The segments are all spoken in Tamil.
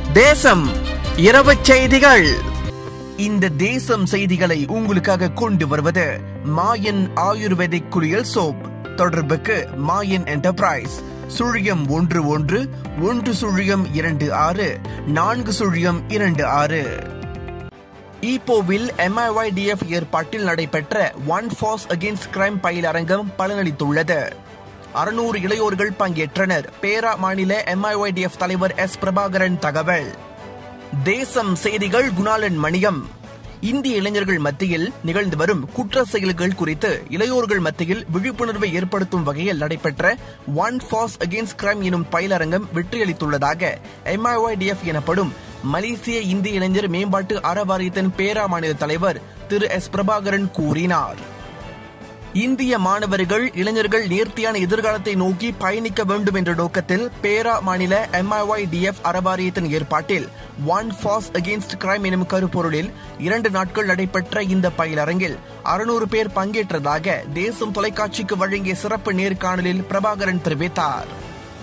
தேசம் இரவு செய்திகள் இந்த தேசம் செய்திகளை உங்களுக்காக கொண்டு வருவது மாயன் ஆயுர்வேதிக் குளியல் சோப் தொடர்புக்கு மாயன் என்டர்பிரைஸ் சுழியம் ஒன்று ஒன்று ஒன்று சுழியம் இரண்டு ஆறு நான்கு சுழியம் இரண்டு ஆறு ஈப்போவில் எம்ஐஒய்டிஎஃப் ஏற்பாட்டில் நடைபெற்ற ஒன் ஃபாஸ் அகேன்ஸ்ட் கிரைம் பயிலரங்கம் பலனளித்துள்ளது அறுநூறு இளையோர்கள் பங்கேற்றனர் பேரா மாநில எம்ஐஒய்டிஎஃப் தலைவர் எஸ் பிரபாகரன் தகவல் தேசம் செய்திகள் குணாலன் மணியம் இந்திய இளைஞர்கள் மத்தியில் நிகழ்ந்து வரும் குற்ற செயல்கள் குறித்து இளையோர்கள் மத்தியில் விழிப்புணர்வை ஏற்படுத்தும் வகையில் நடைபெற்ற ஒன் ஃபாஸ் அகேன்ஸ்ட் கிரைம் எனும் பயிலரங்கம் வெற்றியளித்துள்ளதாக எம்ஐஒய்டிஎஃப் எனப்படும் மலேசிய இந்திய இளைஞர் மேம்பாட்டு அறவாரியத்தின் பேரா மாநில தலைவர் திரு எஸ் பிரபாகரன் கூறினார் இந்திய மாணவர்கள் இளைஞர்கள் நேர்த்தியான எதிர்காலத்தை நோக்கி பயணிக்க வேண்டும் என்ற நோக்கத்தில் பேரா மாநில எம்ஐஒய் டிஎஃப் அறவாரியத்தின் ஏற்பாட்டில் ஒன் ஃபாஸ் அகேன்ஸ்ட் கிரைம் எனும் கருப்பொருளில் இரண்டு நாட்கள் நடைபெற்ற இந்த பயிலரங்கில் அறுநூறு பேர் பங்கேற்றதாக தேசம் தொலைக்காட்சிக்கு வழங்கிய சிறப்பு நேர்காணலில் பிரபாகரன் தெரிவித்தார்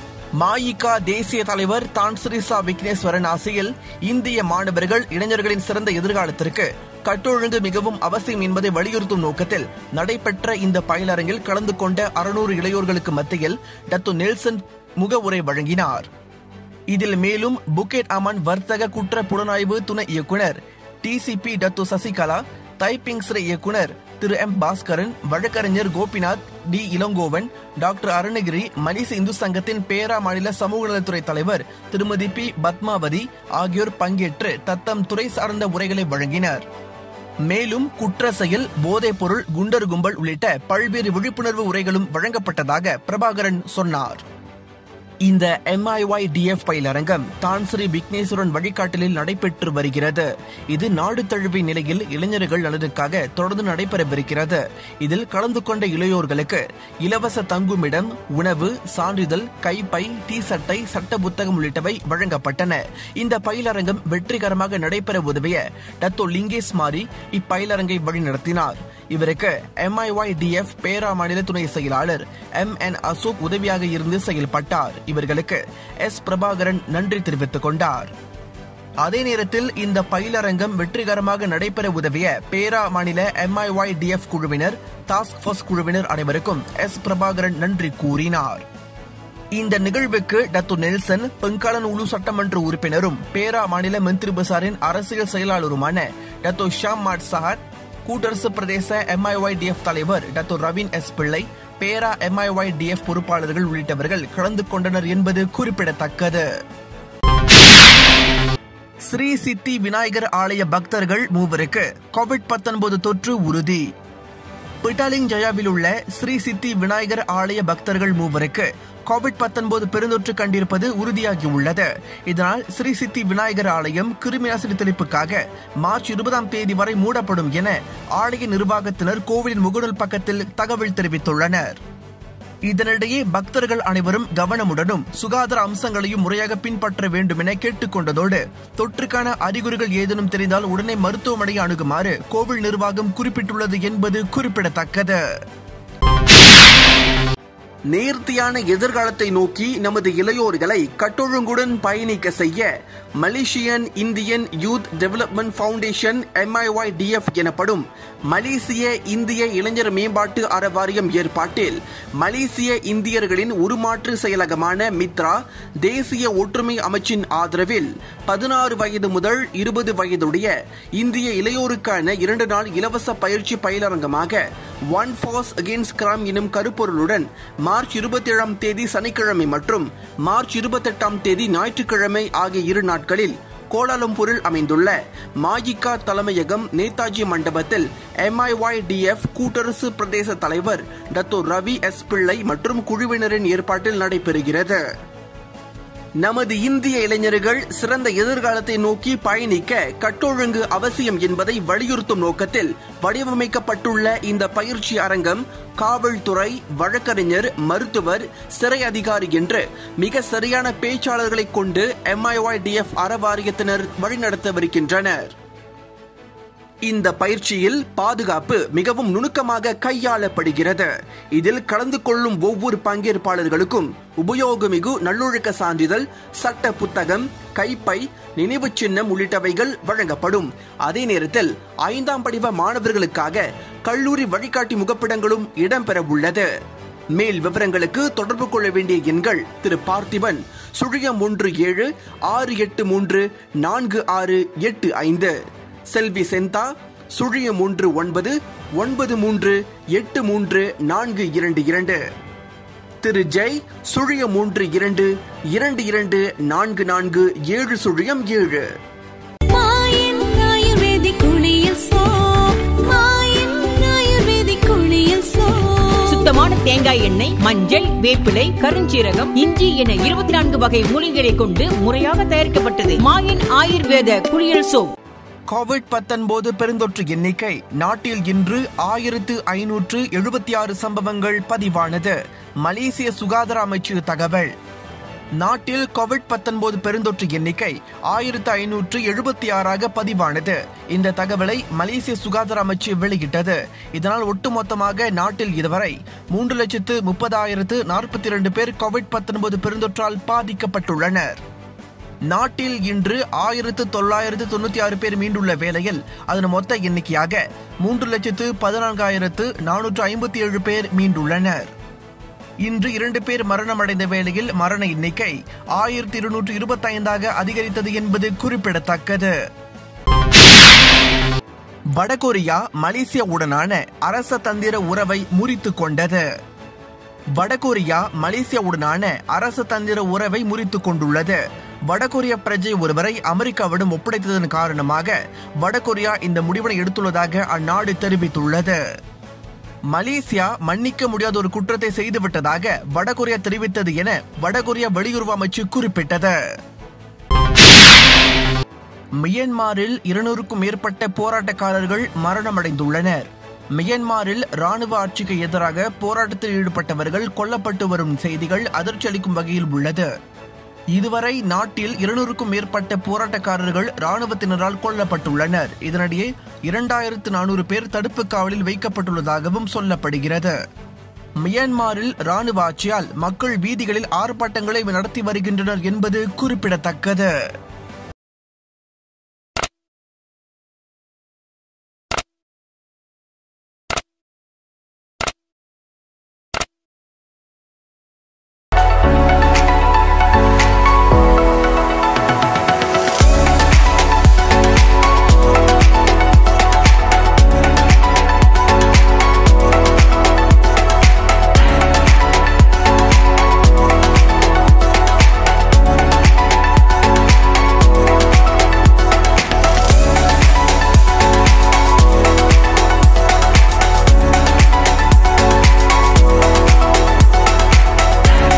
மாயிகா தேசிய தலைவர் தான்ஸ்ரீசா விக்னேஸ்வரன் ஆசையில் இந்திய மாணவர்கள் இளைஞர்களின் சிறந்த எதிர்காலத்திற்கு கட்டொழுங்கு மிகவும் அவசியம் என்பதை வலியுறுத்தும் நோக்கத்தில் நடைபெற்ற இந்த பயிலரங்கில் கலந்து கொண்ட அறுநூறு இளையோர்களுக்கு மத்தியில் டத்து நெல்சன் முகவுரை வழங்கினார் இதில் மேலும் புக்கெட் அமன் வர்த்தக குற்ற புலனாய்வு துணை இயக்குனர் டிசிபி டத்து சசிகலா டைப்பிங் சிறை இயக்குனர் திரு எம் பாஸ்கரன் வழக்கறிஞர் கோபிநாத் டி இளங்கோவன் டாக்டர் அருணகிரி மலேசிய இந்து சங்கத்தின் பேரா மாநில சமூக நலத்துறை தலைவர் திருமதி பி பத்மாவதி ஆகியோர் பங்கேற்று தத்தம் துறை சார்ந்த உரைகளை வழங்கினர் மேலும் குற்ற செயல் போதைப் பொருள் குண்டர் கும்பல் உள்ளிட்ட பல்வேறு விழிப்புணர்வு உரைகளும் வழங்கப்பட்டதாக பிரபாகரன் சொன்னார் இந்த எம்ஐஒய் டிஎஃப் பயிலரங்கம் தான்ஸ்ரீ விக்னேஸ்வரன் வழிகாட்டலில் நடைபெற்று வருகிறது இது நாடு தழுவிய நிலையில் இளைஞர்கள் நலனுக்காக தொடர்ந்து நடைபெறவிருக்கிறது இதில் கலந்து கொண்ட இளையோர்களுக்கு இலவச தங்குமிடம் உணவு சான்றிதழ் கைப்பை டி சட்டை சட்ட புத்தகம் உள்ளிட்டவை வழங்கப்பட்டன இந்த பயிலரங்கம் வெற்றிகரமாக நடைபெற உதவிய டத்தோ லிங்கேஸ் மாரி இப்பயிலரங்கை வழிநடத்தினார் இவருக்கு எம்ஐஒய் டிஎஃப் பேரா மாநில துணை செயலாளர் எம் என் அசோக் உதவியாக இருந்து செயல்பட்டார் இவர்களுக்கு எஸ் பிரபாகரன் நன்றி தெரிவித்துக் கொண்டார் அதே நேரத்தில் இந்த பயிலரங்கம் வெற்றிகரமாக நடைபெற உதவிய பேரா மாநில எம்ஐஒய் டிஎஃப் குழுவினர் டாஸ்க் போர்ஸ் குழுவினர் அனைவருக்கும் எஸ் பிரபாகரன் நன்றி கூறினார் இந்த நிகழ்வுக்கு டத்து நெல்சன் பெங்காலன் உலு சட்டமன்ற உறுப்பினரும் பேரா மாநில மந்திரி பசாரின் அரசியல் செயலாளருமான டத்து ஷாம் மாட் சஹாட் கூட்டரசு பிரதேச எம்ஐஒய் டிஎஃப் தலைவர் Datuk Raveen S Pillai Perak MIUI DF பொறுப்பாளர்கள் உள்ளிட்டவர்கள் கலந்து கொண்டனர் என்பது குறிப்பிடத்தக்கது ஸ்ரீ சித்தி விநாயகர் ஆலய பக்தர்கள் மூவருக்கு கோவிட் பத்தொன்பது தொற்று உறுதி பிட்டாலிங் ஜயாவில் உள்ள ஸ்ரீ சித்தி விநாயகர் ஆலய பக்தர்கள் மூவருக்கு கோவிட் பத்தொன்பது பெருந்தொற்று கண்டிருப்பது உறுதியாகியுள்ளது இதனால் ஸ்ரீ சித்தி விநாயகர் ஆலயம் கிருமி நாசினி தெளிப்புக்காக மார்ச் இருபதாம் தேதி வரை மூடப்படும் என ஆலய நிர்வாகத்தினர் கோவிலின் முகநூல் பக்கத்தில் தகவல் தெரிவித்துள்ளனர் இதனிடையே பக்தர்கள் அனைவரும் கவனமுடனும் சுகாதார அம்சங்களையும் முறையாக பின்பற்ற வேண்டும் என கேட்டுக்கொண்டதோடு தொற்றுக்கான அறிகுறிகள் ஏதேனும் தெரிந்தால் உடனே மருத்துவமனையை அணுகுமாறு கோவில் நிர்வாகம் குறிப்பிட்டுள்ளது என்பது குறிப்பிடத்தக்கது நேர்த்தியான எதிர்காலத்தை நோக்கி நமது இளையோர்களை கட்டொழுங்குடன் பயணிக்க செய்ய Malaysian Indian youth development foundation MIY TDF எனப்படும் மலேசிய இந்திய இளைஞர் மேம்பாட்டு அறவாரியம் ஏற்பாட்டில் மலேசிய இந்தியர்களின் உருமாற்று செயலகமான மித்ரா தேசிய ஒற்றுமை அமைச்சின் ஆதரவில் பதினாறு வயது முதல் இருபது வயதுடைய இந்திய இளையோருக்கான இரண்டு நாள் இலவச பயிற்சி பயிலரங்கமாக ஒன் ஃபாஸ் அகேன்ஸ்ட் கிராம் எனும் கருப்பொருளுடன் மார்ச் இருபத்தி ஏழாம் தேதி சனிக்கிழமை மற்றும் மார்ச் இருபத்தெட்டாம் தேதி ஞாயிற்றுக்கிழமை ஆகிய இரு நாட்களில் கோலாலம்பூரில் அமைந்துள்ள மாயிகா தலைமையகம் நேதாஜி மண்டபத்தில் எம்ஐஒய் டிஎஃப் கூட்டரசு பிரதேச தலைவர் டத்தோ ரவி எஸ் பிள்ளை மற்றும் குழுவினரின் ஏற்பாட்டில் நடைபெறுகிறது நமது இந்திய இளைஞர்கள் சிறந்த எதிர்காலத்தை நோக்கி பயணிக்க கட்டொழுங்கு அவசியம் என்பதை வலியுறுத்தும் நோக்கத்தில் வடிவமைக்கப்பட்டுள்ள இந்த பயிற்சி அரங்கம் காவல்துறை வழக்கறிஞர் மருத்துவர் சிறை அதிகாரி என்று மிக சரியான பேச்சாளர்களை கொண்டு எம்ஐஒய் டிஎஃப் அறவாரியத்தினர் வழிநடத்தவிருக்கின்றனர் இந்த பயிற்சியில் பாதுகாப்பு மிகவும் நுணுக்கமாக கையாளப்படுகிறது இதில் கலந்து கொள்ளும் ஒவ்வொரு பங்கேற்பாளர்களுக்கும் உபயோகமிகு நல்லொழுக்க சான்றிதழ் சட்ட புத்தகம் கைப்பை நினைவுச் சின்னம் உள்ளிட்டவைகள் வழங்கப்படும் அதே நேரத்தில் ஐந்தாம் படிவ மாணவர்களுக்காக கல்லூரி வழிகாட்டி முகப்பிடங்களும் இடம்பெற உள்ளது மேல் விவரங்களுக்கு தொடர்பு கொள்ள வேண்டிய எண்கள் திரு பார்த்திபன் சுழியம் ஒன்று ஏழு ஆறு எட்டு மூன்று நான்கு ஆறு எட்டு ஐந்து செல்வி செந்தா சுழியம் ஒன்று ஒன்பது ஒன்பது மூன்று எட்டு மூன்று நான்கு இரண்டு இரண்டு திரு ஜெய் சுழியம் ஒன்று இரண்டு இரண்டு இரண்டு நான்கு நான்கு ஏழு சுழியம் ஏழு மாயன் ஆயுர்வேதிக் குளியல் சோப் மாயன் ஆயுர்வேதிக் குளியல் சோப் சுத்தமான தேங்காய் எண்ணெய் மஞ்சள் வேப்பிலை கருஞ்சீரகம் இஞ்சி என இருபத்தி நான்கு வகை மூலிகைகளை கொண்டு முறையாக தயாரிக்கப்பட்டது மாயன் ஆயுர்வேத குளியல் சோப் கோவிட் பத்தொன்பது பெருந்தொற்று எண்ணிக்கை நாட்டில் இன்று ஆயிரத்து ஐநூற்று எழுபத்தி ஆறு சம்பவங்கள் பதிவானது மலேசிய சுகாதார அமைச்சு தகவல் நாட்டில் கோவிட் பத்தொன்பது பெருந்தொற்று எண்ணிக்கை ஆயிரத்து ஐநூற்று எழுபத்தி ஆறாக பதிவானது இந்த தகவலை மலேசிய சுகாதார அமைச்சு வெளியிட்டது இதனால் ஒட்டுமொத்தமாக நாட்டில் இதுவரை மூன்று லட்சத்து முப்பதாயிரத்து நாற்பத்தி இரண்டு பேர் கோவிட் பத்தொன்பது பெருந்தொற்றால் பாதிக்கப்பட்டுள்ளனர் நாட்டில் இன்று ஆயிரத்து தொள்ளாயிரத்து தொண்ணூத்தி ஆறு பேர் மீண்டுள்ள வேளையில் அதன் மொத்த எண்ணிக்கையாக மூன்று லட்சத்து பதினான்காயிரத்து நானூற்று ஐம்பத்தி ஏழு பேர் மீண்டுள்ளனர் இன்று இரண்டு பேர் மரணமடைந்த வேளையில் மரண எண்ணிக்கை ஆயிரத்தி இருநூற்று இருபத்தைந்தாக அதிகரித்தது என்பது குறிப்பிடத்தக்கது வடகொரியா மலேசியாவுடனான அரச தந்திர உறவை முறித்துக் கொண்டது வடகொரியா மலேசியாவுடனான அரசு தந்திர உறவை முறித்துக் கொண்டுள்ளது வடகொரிய பிரஜை ஒருவரை அமெரிக்காவிடம் ஒப்படைத்ததன் காரணமாக வடகொரியா இந்த முடிவினை எடுத்துள்ளதாக அந்நாடு தெரிவித்துள்ளது மலேசியா மன்னிக்க முடியாத ஒரு குற்றத்தை செய்துவிட்டதாக வடகொரியா தெரிவித்தது என வடகொரியா வெளியுறவு அமைச்சு குறிப்பிட்டது மியன்மாரில் இருநூறுக்கும் மேற்பட்ட போராட்டக்காரர்கள் மரணமடைந்துள்ளனர் மியன்மாரில் ராணுவ ஆட்சிக்கு எதிராக போராட்டத்தில் ஈடுபட்டவர்கள் கொல்லப்பட்டு வரும் செய்திகள் அதிர்ச்சி அளிக்கும் வகையில் உள்ளது இதுவரை நாட்டில் இருநூறுக்கும் மேற்பட்ட போராட்டக்காரர்கள் ராணுவத்தினரால் கொல்லப்பட்டுள்ளனர் இதனிடையே இரண்டாயிரத்து நானூறு பேர் தடுப்பு காவலில் வைக்கப்பட்டுள்ளதாகவும் சொல்லப்படுகிறது மியான்மரில் ராணுவ ஆட்சியால் மக்கள் வீதிகளில் ஆர்ப்பாட்டங்களை நடத்தி வருகின்றனர் என்பது குறிப்பிடத்தக்கது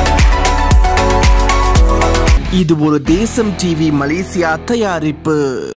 இது ஒரு தேசம் டிவி மலேசியா தயாரிப்பு